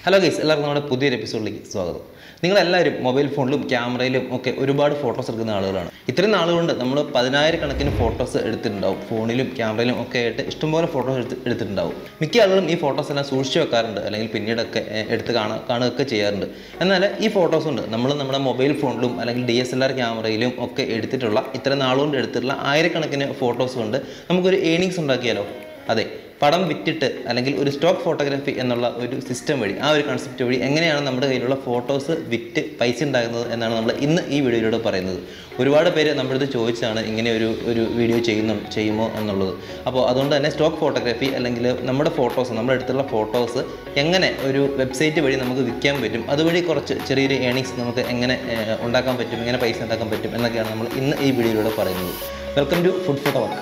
hello guys എല്ലാവർക്കും നമ്മുടെ പുതിയൊരു എപ്പിസോഡിലേക്ക് സ്വാഗതം നിങ്ങളെല്ലാവരും മൊബൈൽ ഫോണിലും ക്യാമറയിലും ഒക്കെ ഒരുപാട് ഫോട്ടോസ് എടുക്കുന്ന ആളുകളാണ് ഇത്രയും നാളുകൊണ്ട് നമ്മൾ പതിനായിരക്കണക്കിന് ഫോട്ടോസ് എടുത്തിട്ടുണ്ടാവും ഫോണിലും ക്യാമറയിലും ഒക്കെ ആയിട്ട് ഇഷ്ടംപോലെ ഫോട്ടോസ് എടുത്ത് എടുത്തിട്ടുണ്ടാവും മിക്ക ആളുകളും ഈ ഫോട്ടോസ് എല്ലാം സൂക്ഷിച്ച് വെക്കാറുണ്ട് അല്ലെങ്കിൽ പിന്നീടൊക്കെ ഏഹ്, എടുത്ത് കാണാ കാണുകയൊക്കെ ചെയ്യാറുണ്ട് എന്നാൽ ഈ ഫോട്ടോസ് ഉണ്ട് നമ്മൾ നമ്മുടെ മൊബൈൽ ഫോണിലും അല്ലെങ്കിൽ ഡി എസ് എൽ ആർ ക്യാമറയിലും ഒക്കെ എടുത്തിട്ടുള്ള ഇത്ര നാളുകൊണ്ട് എടുത്തിട്ടുള്ള ആയിരക്കണക്കിന് ഫോട്ടോസ് കൊണ്ട് നമുക്കൊരു ഏണിങ്സ് ഉണ്ടാക്കിയാലോ അതെ പടം വിറ്റിട്ട് അല്ലെങ്കിൽ ഒരു സ്റ്റോക്ക് ഫോട്ടോഗ്രാഫി എന്നുള്ള ഒരു സിസ്റ്റം വഴി ആ ഒരു കൺസെപ്റ്റ് വഴി എങ്ങനെയാണ് നമ്മുടെ കയ്യിലുള്ള ഫോട്ടോസ് വിറ്റ് പൈസ ഉണ്ടാകുന്നത് എന്നാണ് നമ്മൾ ഇന്ന് ഈ വീഡിയോയിലൂടെ പറയുന്നത് ഒരുപാട് പേര് നമ്മുടെ അടുത്ത് ചോദിച്ചാണ് ഇങ്ങനെ ഒരു ഒരു വീഡിയോ ചെയ്യുന്നു ചെയ്യുമോ എന്നുള്ളത് അപ്പോൾ അതുകൊണ്ട് തന്നെ സ്റ്റോക്ക് ഫോട്ടോഗ്രാഫി അല്ലെങ്കിൽ നമ്മുടെ ഫോട്ടോസ് നമ്മുടെ അടുത്തുള്ള ഫോട്ടോസ് എങ്ങനെ ഒരു വെബ്സൈറ്റ് വഴി നമുക്ക് വിൽക്കാൻ പറ്റും അതുവഴി കുറച്ച് ചെറിയൊരു ഏണിങ്സ് നമുക്ക് എങ്ങനെ ഏഹ്, ഉണ്ടാക്കാൻ പറ്റും എങ്ങനെ പൈസ ഉണ്ടാക്കാൻ പറ്റും എന്നൊക്കെയാണ് നമ്മൾ ഇന്ന് ഈ വീഡിയോയിലൂടെ പറയുന്നത് welcome to food photo work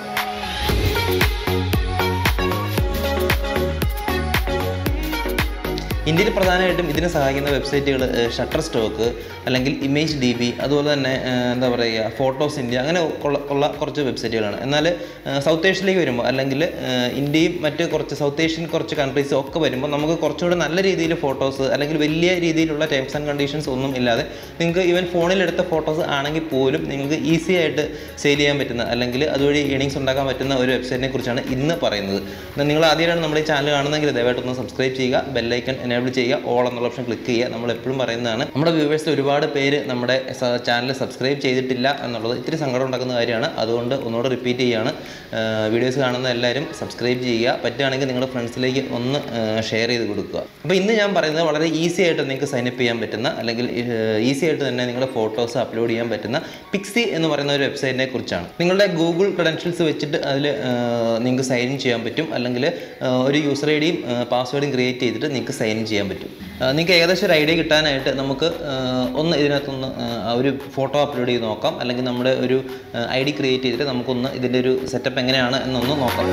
ഇന്ത്യയിൽ പ്രധാനമായിട്ടും ഇതിനെ സഹായിക്കുന്ന വെബ്സൈറ്റുകൾ ഷട്ടർ സ്റ്റോക്ക് അല്ലെങ്കിൽ ഇമേജ് ഡി ബി അതുപോലെ തന്നെ ഏഹ്, എന്താ പറയുക ഫോട്ടോസ് ഇന്ത്യ അങ്ങനെ ഉള്ള ഉള്ള കുറച്ച് വെബ്സൈറ്റുകളാണ് എന്നാൽ സൗത്ത് ഏഷ്യയിലേക്ക് വരുമ്പോൾ അല്ലെങ്കിൽ ഏഹ്, ഇന്ത്യയും മറ്റ് കുറച്ച് സൗത്ത് ഏഷ്യൻ കുറച്ച് കൺട്രീസും ഒക്കെ വരുമ്പോൾ നമുക്ക് കുറച്ചുകൂടെ നല്ല രീതിയിൽ ഫോട്ടോസ് അല്ലെങ്കിൽ വലിയ രീതിയിലുള്ള ടേംസ് ആൻഡ് കണ്ടീഷൻസ് ഒന്നും ഇല്ലാതെ നിങ്ങൾക്ക് ഈവൻ ഫോണിലെടുത്ത ഫോട്ടോസ് ആണെങ്കിൽ പോലും നിങ്ങൾക്ക് ഈസി ആയിട്ട് സെയിൽ ചെയ്യാൻ പറ്റുന്ന അല്ലെങ്കിൽ അതുവഴി ഏണിങ്സ് ഉണ്ടാക്കാൻ പറ്റുന്ന ഒരു വെബ്സൈറ്റിനെ കുറിച്ചാണ് ഇന്ന് പറയുന്നത് എന്നാൽ നിങ്ങൾ ആദ്യമായിട്ടാണ് നമ്മുടെ ഈ ചാനൽ കാണുന്നതെങ്കിൽ ദയവായിട്ടൊന്ന് സബ്സ്ക്രൈബ് ചെയ്യുക ബെല്ലൈക്കൺ എനേബിൾ ചെയ്യുക ഓൾ എന്നുള്ള ഓപ്ഷൻ ക്ലിക്ക് ചെയ്യുക നമ്മൾ എപ്പോഴും പറയുന്നതാണ് നമ്മുടെ വ്യൂവേഴ്സിൽ ഒരുപാട് പേര് നമ്മുടെ ചാനൽ സബ്സ്ക്രൈബ് ചെയ്തിട്ടില്ല എന്നുള്ളത് ഇത്തിരി സങ്കടം ഉണ്ടാക്കുന്ന കാര്യമാണ് അതുകൊണ്ട് ഒന്നുകൂടെ റിപ്പീറ്റ് ചെയ്യുകയാണ് വീഡിയോസ് കാണുന്ന എല്ലാവരും സബ്സ്ക്രൈബ് ചെയ്യുക പറ്റുകയാണെങ്കിൽ നിങ്ങളുടെ ഫ്രണ്ട്സിലേക്ക് ഒന്ന് ഷെയർ ചെയ്ത് കൊടുക്കുക അപ്പോൾ ഇന്ന് ഞാൻ പറയുന്നത് വളരെ ഈസി ആയിട്ട് നിങ്ങൾക്ക് സൈനപ്പ് ചെയ്യാൻ പറ്റുന്ന അല്ലെങ്കിൽ ഈസി ആയിട്ട് തന്നെ നിങ്ങളുടെ ഫോട്ടോസ് അപ്ലോഡ് ചെയ്യാൻ പറ്റുന്ന പിക്സി എന്ന് പറയുന്ന ഒരു വെബ്സൈറ്റിനെ കുറിച്ചാണ് നിങ്ങളുടെ ഗൂഗിൾ ക്രെഡൻഷ്യൽസ് വെച്ചിട്ട് അതിൽ നിങ്ങൾക്ക് സൈൻ ഇൻ ചെയ്യാൻ പറ്റും അല്ലെങ്കിൽ ഒരു യൂസർ ഐ ഡിയും പാസ്വേഡും ക്രിയേറ്റ് ചെയ്തിട്ട് നിങ്ങൾക്ക് സൈൻ ഇൻ ചെയ്യാൻ പറ്റും ആ, നിങ്ങൾക്ക് ഏകദേശം ഒരു ഐഡിയ കിട്ടാനായിട്ട് നമുക്ക് ആ, ഒന്ന് ഇതിനകത്തൊന്ന് ആ, ഒരു ഫോട്ടോ അപ്ലോഡ് ചെയ്ത് നോക്കാം അല്ലെങ്കിൽ നമ്മുടെ ഒരു ഐ ഡി ക്രിയേറ്റ് ചെയ്തിട്ട് നമുക്കൊന്ന് ഇതിൻ്റെ ഒരു സെറ്റപ്പ് എങ്ങനെയാണ് എന്നൊന്ന് നോക്കാം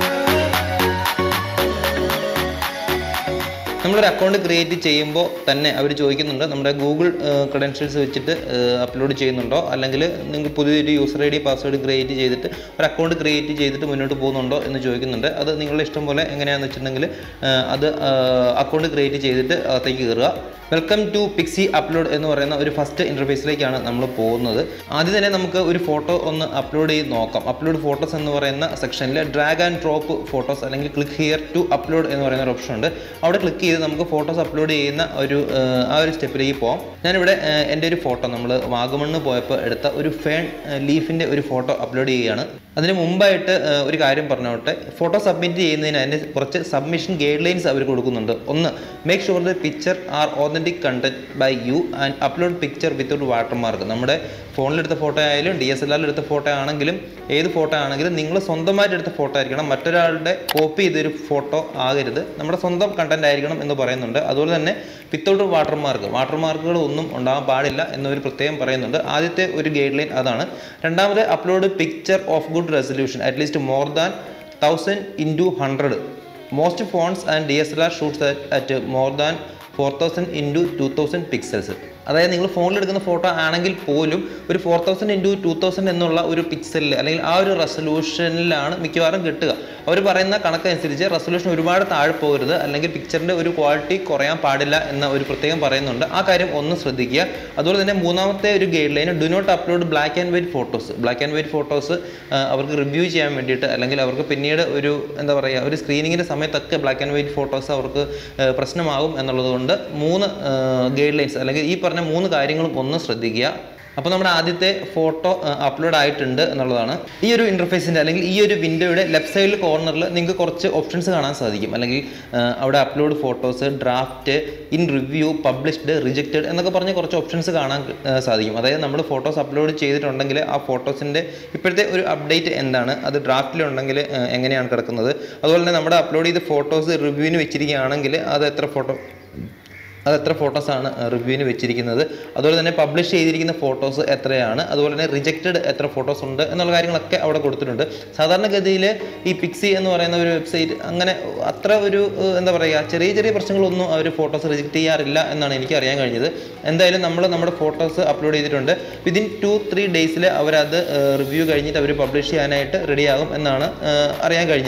നമ്മളൊരു അക്കൗണ്ട് ക്രിയേറ്റ് ചെയ്യുമ്പോൾ തന്നെ അവർ ചോദിക്കുന്നുണ്ട് നമ്മുടെ ഗൂഗിൾ ക്രെഡൻഷ്യൽസ് വെച്ചിട്ട് അപ്ലോഡ് ചെയ്യുന്നുണ്ടോ അല്ലെങ്കിൽ നിങ്ങൾക്ക് പുതിയൊരു user I D password create ചെയ്തിട്ട് ഒരു അക്കൗണ്ട് ക്രിയേറ്റ് ചെയ്തിട്ട് മുന്നോട്ട് പോകുന്നുണ്ടോ എന്ന് ചോദിക്കുന്നുണ്ട് അത് നിങ്ങളുടെ ഇഷ്ടം പോലെ എങ്ങനെയാണെന്ന് വെച്ചിട്ടുണ്ടെങ്കിൽ ആ, അത് അക്കൗണ്ട് ക്രിയേറ്റ് ചെയ്തിട്ട് അകത്തേക്ക് കയറുക വെൽക്കം ടു പിക്സി അപ്ലോഡ് എന്ന് പറയുന്ന ഒരു ഫസ്റ്റ് ഇൻ്റർഫേസിലേക്കാണ് നമ്മൾ പോകുന്നത് ആദ്യം തന്നെ നമുക്ക് ഒരു ഫോട്ടോ ഒന്ന് അപ്ലോഡ് ചെയ്ത് നോക്കാം അപ്ലോഡ് ഫോട്ടോസ് എന്ന് പറയുന്ന സെക്ഷനിൽ ഡ്രാഗ് ആൻഡ് ഡ്രോപ്പ് ഫോട്ടോസ് അല്ലെങ്കിൽ ക്ലിക്ക് ഹിയർ ടു അപ്ലോഡ് എന്ന് പറയുന്ന ഒരു ഓപ്ഷൻ ഉണ്ട് അവിടെ ക്ലിക്ക് ചെയ്ത് നമുക്ക് ഫോട്ടോസ് അപ്ലോഡ് ചെയ്യുന്ന ഒരു ആ, ആ ഒരു സ്റ്റെപ്പിലേക്ക് പോകാം ഞാനിവിടെ ആ, എൻ്റെ ഒരു ഫോട്ടോ നമ്മൾ വാഗമണ്ണ് പോയപ്പോൾ എടുത്ത ഒരു ഫേൺ ലീഫിൻ്റെ ഒരു ഫോട്ടോ അപ്ലോഡ് ചെയ്യുകയാണ് അതിന് മുമ്പായിട്ട് ആ, ഒരു കാര്യം പറഞ്ഞോട്ടെ ഫോട്ടോ സബ്മിറ്റ് ചെയ്യുന്നതിന് അതിന് കുറച്ച് സബ്മിഷൻ ഗൈഡ് ലൈൻസ് അവർ കൊടുക്കുന്നുണ്ട് ഒന്ന് make sure the picture are authentic content by you and upload picture without watermark നമ്മുടെ ഫോണിലെടുത്ത ഫോട്ടോ ആയാലും ഡി എസ് എൽ ആറിൽ എടുത്ത ഫോട്ടോ ആണെങ്കിലും ഏത് ഫോട്ടോ ആണെങ്കിലും നിങ്ങൾ സ്വന്തമായിട്ട് എടുത്ത ഫോട്ടോ ആയിരിക്കണം മറ്റൊരാളുടെ കോപ്പി ചെയ്തൊരു ഫോട്ടോ ആകരുത് നമ്മുടെ സ്വന്തം കണ്ടന്റ് ആയിരിക്കണം എന്ന് പറയുന്നുണ്ട് അതുപോലെ തന്നെ വിത്തൗട്ട് വാട്ടർമാർക്ക് വാട്ടർമാർക്കുകൾ ഒന്നും ഉണ്ടാകാൻ പാടില്ല എന്നൊരു പ്രത്യേകം പറയുന്നുണ്ട് ആദ്യത്തെ ഒരു ഗൈഡ് ലൈൻ അതാണ് രണ്ടാമത് upload picture of good resolution at least more than thousand into hundred most phones and D S L R shoots at more than four thousand into two thousand pixels അതായത് നിങ്ങൾ ഫോണിൽ എടുക്കുന്ന ഫോട്ടോ ആണെങ്കിൽ പോലും ഒരു four thousand into two thousand എന്നുള്ള ഒരു പിക്സലിൽ അല്ലെങ്കിൽ ആ ഒരു റെസൊല്യൂഷനിലാണ് മിക്കവാറും കിട്ടുക അവർ പറയുന്ന കണക്കനുസരിച്ച് റെസൊല്യൂഷൻ ഒരുപാട് താഴെ പോകരുത് അല്ലെങ്കിൽ പിക്ചറിൻ്റെ ഒരു ക്വാളിറ്റി കുറയാൻ പാടില്ല എന്ന ഒരു പ്രത്യേകം പറയുന്നുണ്ട് ആ കാര്യം ഒന്ന് ശ്രദ്ധിക്കുക അതുപോലെ തന്നെ മൂന്നാമത്തെ ഒരു guideline do not upload black and white photos black and white photos അവർക്ക് റിവ്യൂ ചെയ്യാൻ വേണ്ടിയിട്ട് അല്ലെങ്കിൽ അവർക്ക് പിന്നീട് ഒരു എന്താ പറയുക ഒരു സ്ക്രീനിങ്ങിൻ്റെ സമയത്തൊക്കെ ബ്ലാക്ക് ആൻഡ് വൈറ്റ് ഫോട്ടോസ് അവർക്ക് ആ, പ്രശ്നമാകും എന്നുള്ളത് കൊണ്ട് മൂന്ന് ഗൈഡ് ലൈൻസ് അല്ലെങ്കിൽ ഈ പറഞ്ഞ മൂന്ന് കാര്യങ്ങളും ഒന്ന് ശ്രദ്ധിക്കുക അപ്പോൾ നമ്മുടെ ആദ്യത്തെ ഫോട്ടോ അപ്ലോഡ് ആയിട്ടുണ്ട് എന്നുള്ളതാണ് ഈ ഒരു ഇൻ്റർഫേസിൻ്റെ അല്ലെങ്കിൽ ഈ ഒരു വിൻഡോയുടെ ലെഫ്റ്റ് സൈഡിൽ കോർണറിൽ നിങ്ങൾക്ക് കുറച്ച് ഓപ്ഷൻസ് കാണാൻ സാധിക്കും അല്ലെങ്കിൽ ആ, അവിടെ upload photos draft in review published rejected എന്നൊക്കെ പറഞ്ഞ് കുറച്ച് ഓപ്ഷൻസ് കാണാൻ ആ, സാധിക്കും അതായത് നമ്മൾ ഫോട്ടോസ് അപ്ലോഡ് ചെയ്തിട്ടുണ്ടെങ്കിൽ ആ ഫോട്ടോസിൻ്റെ ഇപ്പോഴത്തെ ഒരു അപ്ഡേറ്റ് എന്താണ് അത് ഡ്രാഫ്റ്റിലുണ്ടെങ്കിൽ ആ, എങ്ങനെയാണ് കിടക്കുന്നത് അതുപോലെ തന്നെ നമ്മുടെ അപ്ലോഡ് ചെയ്ത ഫോട്ടോസ് റിവ്യൂവിന് വെച്ചിരിക്കുകയാണെങ്കിൽ അത് എത്ര ഫോട്ടോ അത് എത്ര ഫോട്ടോസാണ് റിവ്യൂവിന് വെച്ചിരിക്കുന്നത് അതുപോലെ തന്നെ പബ്ലിഷ് ചെയ്തിരിക്കുന്ന ഫോട്ടോസ് എത്രയാണ് അതുപോലെ തന്നെ റിജക്റ്റഡ് എത്ര ഫോട്ടോസ് ഉണ്ട് എന്നുള്ള കാര്യങ്ങളൊക്കെ അവിടെ കൊടുത്തിട്ടുണ്ട് സാധാരണഗതിയിൽ ഈ പിക്സി എന്ന് പറയുന്ന ഒരു വെബ്സൈറ്റ് അങ്ങനെ അത്ര ഒരു ഏഹ്, എന്താ പറയുക ചെറിയ ചെറിയ പ്രശ്നങ്ങളൊന്നും അവർ ഫോട്ടോസ് റിജക്റ്റ് ചെയ്യാറില്ല എന്നാണ് എനിക്ക് അറിയാൻ കഴിഞ്ഞത് എന്തായാലും നമ്മൾ നമ്മുടെ ഫോട്ടോസ് അപ്ലോഡ് ചെയ്തിട്ടുണ്ട് വിതിൻ ടു ത്രീ ഡേയ്സിൽ അവരത് റിവ്യൂ കഴിഞ്ഞിട്ട് അവർ പബ്ലിഷ് ചെയ്യാനായിട്ട് റെഡിയാകും എന്നാണ് ഏഹ്, അറിയാൻ കഴിഞ്ഞത്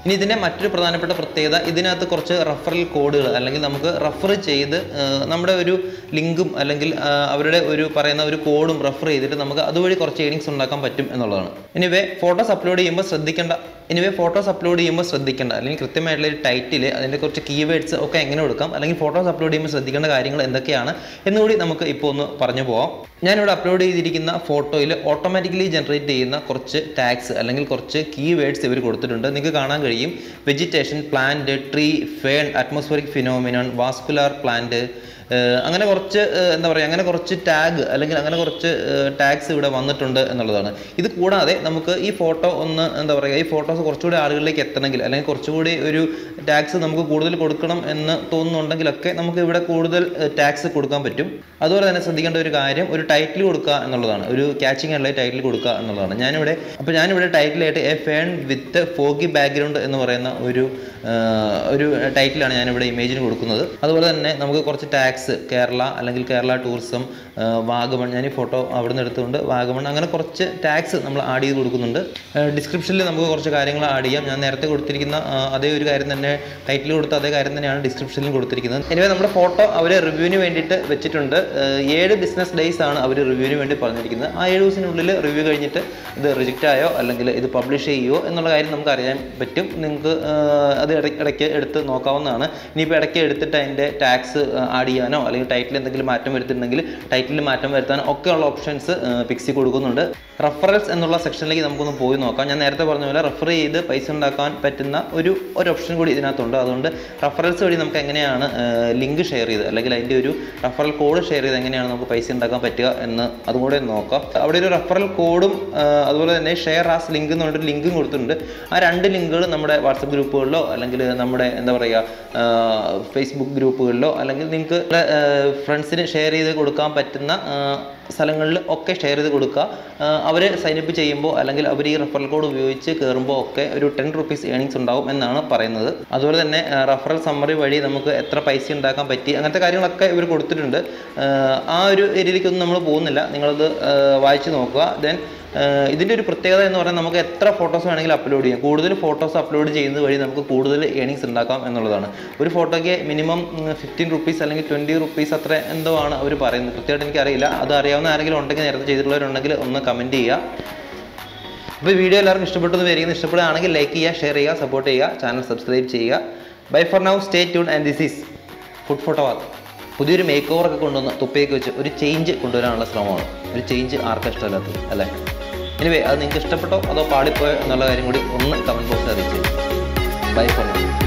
ഇനി ഇതിൻ്റെ മറ്റൊരു പ്രധാനപ്പെട്ട പ്രത്യേകത ഇതിനകത്ത് കുറച്ച് റഫറൽ കോഡുകൾ അല്ലെങ്കിൽ നമുക്ക് റഫർ ചെയ്ത് ആ, നമ്മുടെ ഒരു ലിങ്കും അല്ലെങ്കിൽ ആ, അവരുടെ ഒരു പറയുന്ന ഒരു കോഡും റെഫർ ചെയ്തിട്ട് നമുക്ക് അതുവഴി കുറച്ച് ഏണിങ്സ് ഉണ്ടാക്കാൻ പറ്റും എന്നുള്ളതാണ് ഇനിവേ ഫോട്ടോസ് അപ്ലോഡ് ചെയ്യുമ്പോൾ ശ്രദ്ധിക്കേണ്ട ഇനിവേ ഫോട്ടോസ് അപ്ലോഡ് ചെയ്യുമ്പോൾ ശ്രദ്ധിക്കേണ്ട അല്ലെങ്കിൽ കൃത്യമായിട്ടുള്ള ഒരു ടൈറ്റിൽ അതിൻ്റെ കുറച്ച് കീവേഡ്സ് ഒക്കെ എങ്ങനെ കൊടുക്കാം അല്ലെങ്കിൽ ഫോട്ടോസ് അപ്ലോഡ് ചെയ്യുമ്പോൾ ശ്രദ്ധിക്കേണ്ട കാര്യങ്ങൾ എന്തൊക്കെയാണ് എന്നുകൂടി നമുക്ക് ഇപ്പോൾ ഒന്ന് പറഞ്ഞു പോവാം ഞാനിവിടെ അപ്ലോഡ് ചെയ്തിരിക്കുന്ന ഫോട്ടോയിൽ ഓട്ടോമാറ്റിക്കലി ജനറേറ്റ് ചെയ്യുന്ന കുറച്ച് ടാഗ്സ് അല്ലെങ്കിൽ കുറച്ച് കീവേഡ്സ് ഇവർ കൊടുത്തിട്ടുണ്ട് നിങ്ങൾക്ക് കാണാൻ കഴിയും vegetation plant tree fern atmospheric phenomenon vascular plant ഏഹ് അങ്ങനെ കുറച്ച് ഏഹ് എന്താ പറയുക അങ്ങനെ കുറച്ച് ടാഗ് അല്ലെങ്കിൽ അങ്ങനെ കുറച്ച് ടാഗ്സ് ഇവിടെ വന്നിട്ടുണ്ട് എന്നുള്ളതാണ് ഇത് കൂടാതെ നമുക്ക് ഈ ഫോട്ടോ ഒന്ന് എന്താ പറയുക ഈ ഫോട്ടോസ് കുറച്ചുകൂടി ആളുകളിലേക്ക് എത്തണമെങ്കിൽ അല്ലെങ്കിൽ കുറച്ചുകൂടി ഒരു ടാക്സ് നമുക്ക് കൂടുതൽ കൊടുക്കണം എന്ന് തോന്നുന്നുണ്ടെങ്കിലൊക്കെ നമുക്ക് ഇവിടെ കൂടുതൽ ടാക്സ് കൊടുക്കാൻ പറ്റും അതുപോലെ തന്നെ ശ്രദ്ധിക്കേണ്ട ഒരു കാര്യം ഒരു ടൈറ്റിൽ കൊടുക്കുക എന്നുള്ളതാണ് ഒരു ക്യാച്ചിങ് ആയിട്ടുള്ള ടൈറ്റിൽ കൊടുക്കുക എന്നുള്ളതാണ് ഞാനിവിടെ അപ്പോൾ ഞാനിവിടെ ടൈറ്റിലായിട്ട് a fern with foggy background എന്ന് പറയുന്ന ഒരു ആ, ഒരു ടൈറ്റിലാണ് ഞാനിവിടെ ഇമേജിന് കൊടുക്കുന്നത് അതുപോലെ തന്നെ നമുക്ക് കുറച്ച് ടാക്സ് കേരള അല്ലെങ്കിൽ കേരള ടൂറിസം ആ, വാഗമൺ ഞാൻ ഈ ഫോട്ടോ അവിടെ നിന്ന് എടുത്തുകൊണ്ട് വാഗമൺ അങ്ങനെ കുറച്ച് ടാക്സ് നമ്മൾ ആഡ് ചെയ്ത് കൊടുക്കുന്നുണ്ട് ഡിസ്ക്രിപ്ഷനിൽ നമുക്ക് കുറച്ച് കാര്യങ്ങൾ ആഡ് ചെയ്യാം ഞാൻ നേരത്തെ കൊടുത്തിരിക്കുന്ന ആ, അതേ ഒരു കാര്യം തന്നെ ടൈറ്റിൽ കൊടുത്ത അതേ കാര്യം തന്നെയാണ് ഡിസ്ക്രിപ്ഷനിൽ കൊടുത്തിരിക്കുന്നത് എനിവേ നമ്മുടെ ഫോട്ടോ അവർ റിവ്യൂവിന് വേണ്ടിയിട്ട് വെച്ചിട്ടുണ്ട് ആ, ഏഴ് ബിസിനസ് ഡേയ്സ് ആണ് അവർ റിവ്യൂവിന് വേണ്ടി പറഞ്ഞിരിക്കുന്നത് ആ ഏഴ് ദിവസത്തിനുള്ളിൽ റിവ്യൂ കഴിഞ്ഞിട്ട് ഇത് റിജക്റ്റ് ആയോ അല്ലെങ്കിൽ ഇത് പബ്ലിഷ് ചെയ്യുമോ എന്നുള്ള കാര്യം നമുക്ക് അറിയാൻ പറ്റും നിങ്ങൾക്ക് ആ, അത് ഇടയ്ക്ക് ഇടയ്ക്ക് എടുത്ത് നോക്കാവുന്നതാണ് ഇനിയിപ്പോൾ ഇടയ്ക്ക് എടുത്തിട്ട് അതിൻ്റെ ടാക്സ് ആഡ് ചെയ്യാനോ അല്ലെങ്കിൽ ടൈറ്റിൽ എന്തെങ്കിലും മാറ്റം വരുത്തിയിട്ടുണ്ടെങ്കിൽ ടൈറ്റിൽ മാറ്റം വരുത്താനോ ഒക്കെയുള്ള ഓപ്ഷൻസ് പിക്സി കൊടുക്കുന്നുണ്ട് റഫറൽസ് എന്നുള്ള സെക്ഷനിലേക്ക് നമുക്കൊന്ന് പോയി നോക്കാം ഞാൻ നേരത്തെ പറഞ്ഞ പോലെ റെഫർ ചെയ്ത് പൈസ ഉണ്ടാക്കാൻ പറ്റുന്ന ഒരു ഒരു ഓപ്ഷൻ കൂടി ഇതിനകത്തുണ്ട് അതുകൊണ്ട് റഫറൽസ് വഴി നമുക്ക് എങ്ങനെയാണ് ലിങ്ക് ഷെയർ ചെയ്ത് അല്ലെങ്കിൽ അതിൻ്റെ ഒരു റഫറൽ കോഡ് ഷെയർ ചെയ്ത് എങ്ങനെയാണ് നമുക്ക് പൈസ ഉണ്ടാക്കാൻ പറ്റുക എന്ന് അതുകൂടെ ഒന്ന് നോക്കാം അവിടെ ഒരു റഫറൽ കോഡും അതുപോലെ തന്നെ ഷെയർ ആസ് ലിങ്ക് എന്ന് പറഞ്ഞിട്ട് ലിങ്കും കൊടുത്തിട്ടുണ്ട് ആ രണ്ട് ലിങ്കുകൾ നമ്മുടെ വാട്സപ്പ് ഗ്രൂപ്പുകളിലോ അല്ലെങ്കിൽ നമ്മുടെ എന്താ പറയുക ഫേസ്ബുക്ക് ഗ്രൂപ്പുകളിലോ അല്ലെങ്കിൽ നിങ്ങൾക്ക് ഫ്രണ്ട്സിന് ഷെയർ ചെയ്ത് കൊടുക്കാൻ പറ്റുന്ന ആ, സ്ഥലങ്ങളിൽ ഒക്കെ ഷെയർ ചെയ്ത് കൊടുക്കുക അവർ സൈനപ്പ് ചെയ്യുമ്പോൾ അല്ലെങ്കിൽ അവർ ഈ റെഫറൽ കോഡ് ഉപയോഗിച്ച് കയറുമ്പോൾ ഒക്കെ ഒരു ടെൻ റുപ്പീസ് ഏണിങ്സ് ഉണ്ടാവും എന്നാണ് പറയുന്നത് അതുപോലെ തന്നെ റെഫറൽ സമ്മറി വഴി നമുക്ക് എത്ര പൈസ ഉണ്ടാക്കാൻ പറ്റി അങ്ങനത്തെ കാര്യങ്ങളൊക്കെ ഇവർ കൊടുത്തിട്ടുണ്ട് ആ, ആ ഒരു ഏരിയയിലേക്കൊന്നും നമ്മൾ പോകുന്നില്ല നിങ്ങളത് ആ, വായിച്ച് നോക്കുക ദെൻ ഇതിൻ്റെ ഒരു പ്രത്യേകത എന്ന് പറഞ്ഞാൽ നമുക്ക് എത്ര ഫോട്ടോസ് വേണമെങ്കിലും അപ്ലോഡ് ചെയ്യാം കൂടുതൽ ഫോട്ടോസ് അപ്ലോഡ് ചെയ്യുന്നത് വഴി നമുക്ക് കൂടുതൽ ഏണിങ്സ് ഉണ്ടാക്കാം എന്നുള്ളതാണ് ഒരു ഫോട്ടോയ്ക്ക് മിനിമം ഫിഫ്റ്റീൻ റുപ്പീസ് അല്ലെങ്കിൽ ട്വൻറ്റി റുപ്പീസ് അത്ര എന്തോ ആണ് അവർ പറയുന്നത് കൃത്യമായിട്ട് എനിക്കറിയില്ല അത് അറിയാവുന്ന ആരെങ്കിലും ഉണ്ടെങ്കിൽ നേരത്തെ ചെയ്തിട്ടുള്ളവരുണ്ടെങ്കിൽ ഒന്ന് കമൻറ്റ് ചെയ്യുക അപ്പോൾ ഈ വീഡിയോ എല്ലാവർക്കും ഇഷ്ടപ്പെട്ടു എന്ന് വരികയും ഇഷ്ടപ്പെടുകയാണെങ്കിൽ ലൈക്ക് ചെയ്യുക ഷെയർ ചെയ്യുക സപ്പോർട്ട് ചെയ്യുക ചാനൽ സബ്സ്ക്രൈബ് ചെയ്യുക bye for now stay tuned and this is food photo walk പുതിയൊരു മേക്ക് ഓവറൊക്കെ കൊണ്ടുവന്ന് തുപ്പയൊക്കെ വെച്ച് ഒരു ചേഞ്ച് കൊണ്ടുവരാനുള്ള ശ്രമമാണ് ഒരു ചേഞ്ച് ആർക്കും ഇഷ്ടമല്ലാത്തത് അല്ലേ എനിവേ അത് നിങ്ങൾക്ക് ഇഷ്ടപ്പെട്ടോ അതോ പാടിപ്പോയോ എന്നുള്ള കാര്യം കൂടി ഒന്ന് കമൻറ്റ് ബോക്സിൽ അറിയിച്ചു ബൈ ഫോർ നൗ